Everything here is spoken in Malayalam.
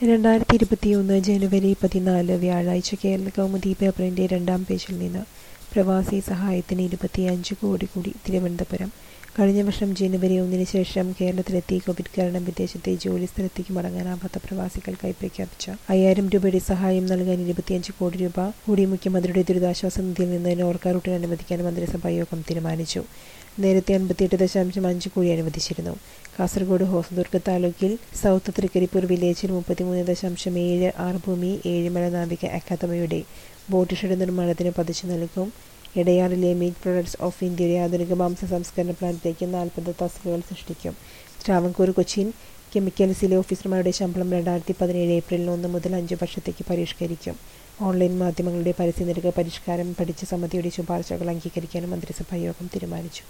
രണ്ടായിരത്തി ഇരുപത്തിയൊന്ന് ജനുവരി പതിനാല് വ്യാഴാഴ്ച കേരള കൗമുദി പേപ്പറിന്റെ രണ്ടാം പേജിൽ നിന്ന് പ്രവാസി സഹായത്തിന് ഇരുപത്തിയഞ്ച് കോടി കൂടി തിരുവനന്തപുരം കഴിഞ്ഞ വർഷം ജനുവരി ഒന്നിന് ശേഷം കേരളത്തിലെത്തി കോവിഡ് കാരണം വിദേശത്തെ ജോലി സ്ഥലത്തേക്ക് മടങ്ങാനാവാത്ത പ്രവാസികൾക്കായി പ്രഖ്യാപിച്ച അയ്യായിരം രൂപയുടെ സഹായം നൽകാൻ ഇരുപത്തിയഞ്ച് കോടി രൂപ കൂടി മുഖ്യമന്ത്രിയുടെ ദുരിതാശ്വാസ നിധിയിൽ നിന്ന് നോർക്ക റൂട്ടിന് അനുവദിക്കാൻ മന്ത്രിസഭാ യോഗം തീരുമാനിച്ചു നേരത്തെ അൻപത്തിയെട്ട് ദശാംശം അഞ്ച് കോടി അനുവദിച്ചിരുന്നു കാസർഗോഡ് ഹോസദുർഗ് താലൂക്കിൽ സൗത്ത് തൃക്കരിപ്പൂർ വില്ലേജിൽ മുപ്പത്തിമൂന്ന് ദശാംശം ഏഴ് ആറ് ഭൂമി ഏഴിമല നാവിക അക്കാദമിയുടെ ബോട്ട് ഷെഡ് നിർമ്മാണത്തിന് പതിച്ചു നൽകും എടയാറിലെ മീറ്റ് പ്രൊഡക്ട്സ് ഓഫ് ഇന്ത്യയുടെ ആധുനിക മാംസ സംസ്കരണ പ്ലാന്റിലേക്ക് നാൽപ്പത് തസ്തികകൾ സൃഷ്ടിക്കും ട്രാവൻകൂർ കൊച്ചിൻ കെമിക്കൽസിലെ ഓഫീസർമാരുടെ ശമ്പളം രണ്ടായിരത്തി പതിനേഴ് ഏപ്രിൽ ഒന്ന് മുതൽ അഞ്ച് വർഷത്തേക്ക് പരിഷ്കരിക്കും ഓൺലൈൻ മാധ്യമങ്ങളുടെ പരസ്യ നിരക്ക് പരിഷ്കാരം പഠിച്ച സമിതിയുടെ ശുപാർശകൾ അംഗീകരിക്കാനും മന്ത്രിസഭാ യോഗം തീരുമാനിച്ചു